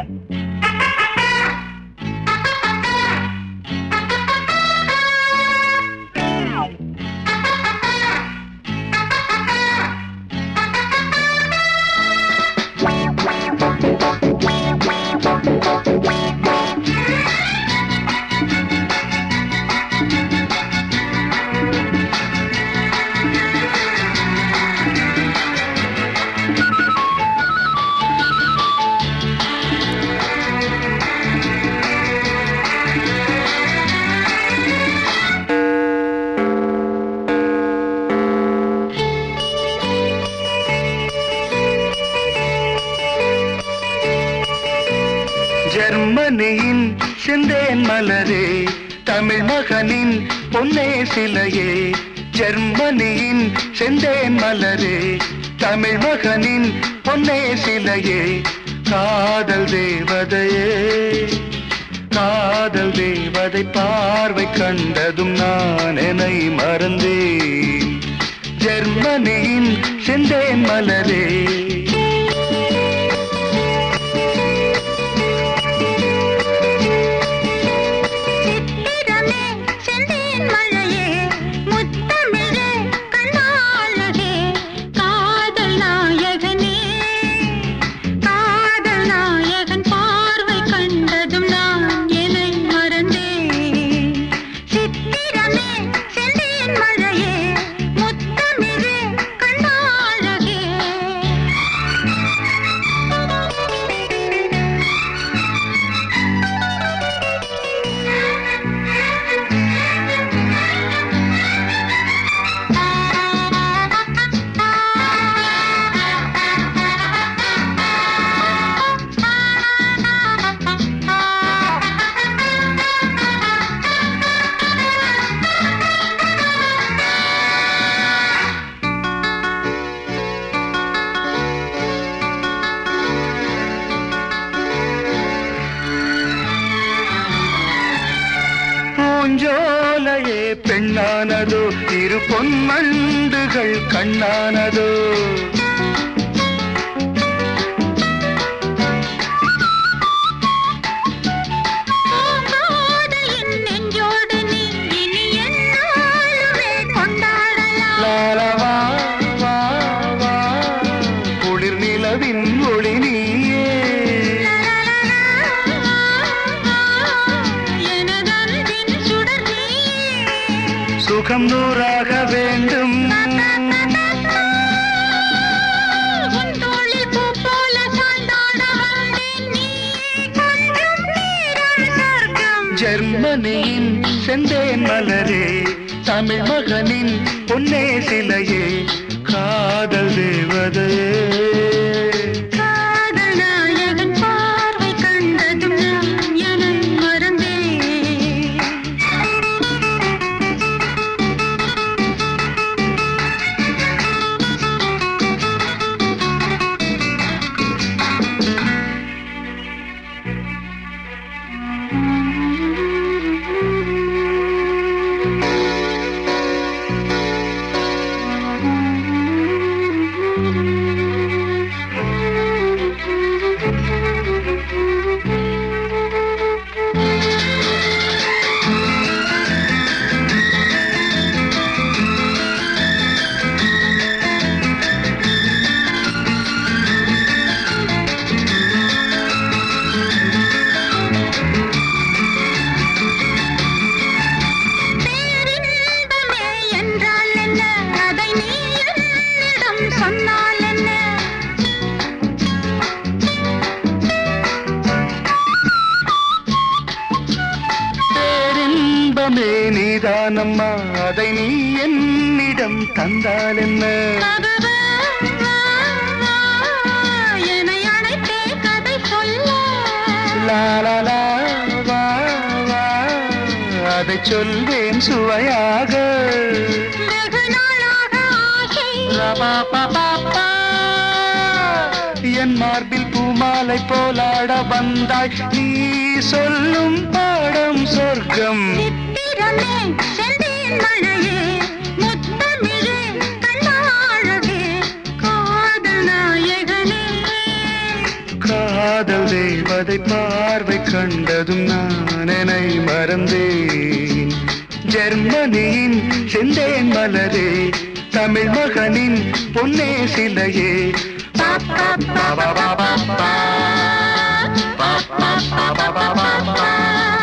ஜெர்மனியின் செந்தேன் மலரே தமிழ் மகனின் பொன்னே சிலையே ஜெர்மனியின் செந்தேன் மலரே தமிழ் மகனின் பொன்னே சிலையே காதல் தேவதையே காதல் தேவதை பார்வை கண்டதும் நான் என்னை மறந்தேன் ஜெர்மனியின் செந்தேன் மலரே சித்திரமே செந்தேன் மழையே முத்தமிழே கண்ணாளகே காதல் நாயகனே காதல் நாயகன் பார்வை கண்டதும் நான் என்னை மறந்தேன் சித்திரமே செந்தேன் மழையே முத்தமிழே கண்ணாளகே பூஞ்சோலையே பெண்ணானதோ இரு பொன்மண்டுகள் கண்ணானதோ பூங்கோதையின் நெஞ்சோடு நீ இனி எந்நாளுமே கொண்டாடலாம். லாலவா வா வா குளிர் நிலவின் ஒளி நீயே எனதன்பின் சுடர் நீயே. சுகம் நூறாக வேண்டும் உன் தோளில் பூ போல சாய்ந்தாட வந்தேன் நீயே கொஞ்சம் நேரம் சொர்க்கம். ஜெர்மனியின் செந்தேன் மலரே தமிழ் மகனின் பொன்னே சிலையே காதல் தேவதையே காதல் நாயகன் பார்வை கண்டதும் நான் என்னை மறந்தேன் பேரின்பமே என்றால் என்ன அதை நீ என்னிடம் சொன்னால் என்ன பேரின்பமே நீதானம்மா அதை நீ என்னிடம் தந்தால் என்ன பகவா, என்னை அழைத்தே கதை சொல்ல லாலலா வா வா அதை சொல்வேன் சுவையாக வெகு நாளாக ஆசை ரபாபபாபா. என் மார்பில் பூமாலை போலாட வந்தாய் நீ சொல்லும் பாடம் சொர்க்கம் சித்திரமே செந்தேன் மழையே முத்தமிழே கண்ணாழகே காதல் நாயகனே காதல் காதல் தேவதை பார்வை கண்டதும் நான் என்னை மறந்தேன் ஜெர்மனியின் செந்தேன் மலரே தமிழ் மகனின் பொன்னே சிலையே பாப்பா பாப்பா பாப்பா பாப்பா பாப்பா பாப்பா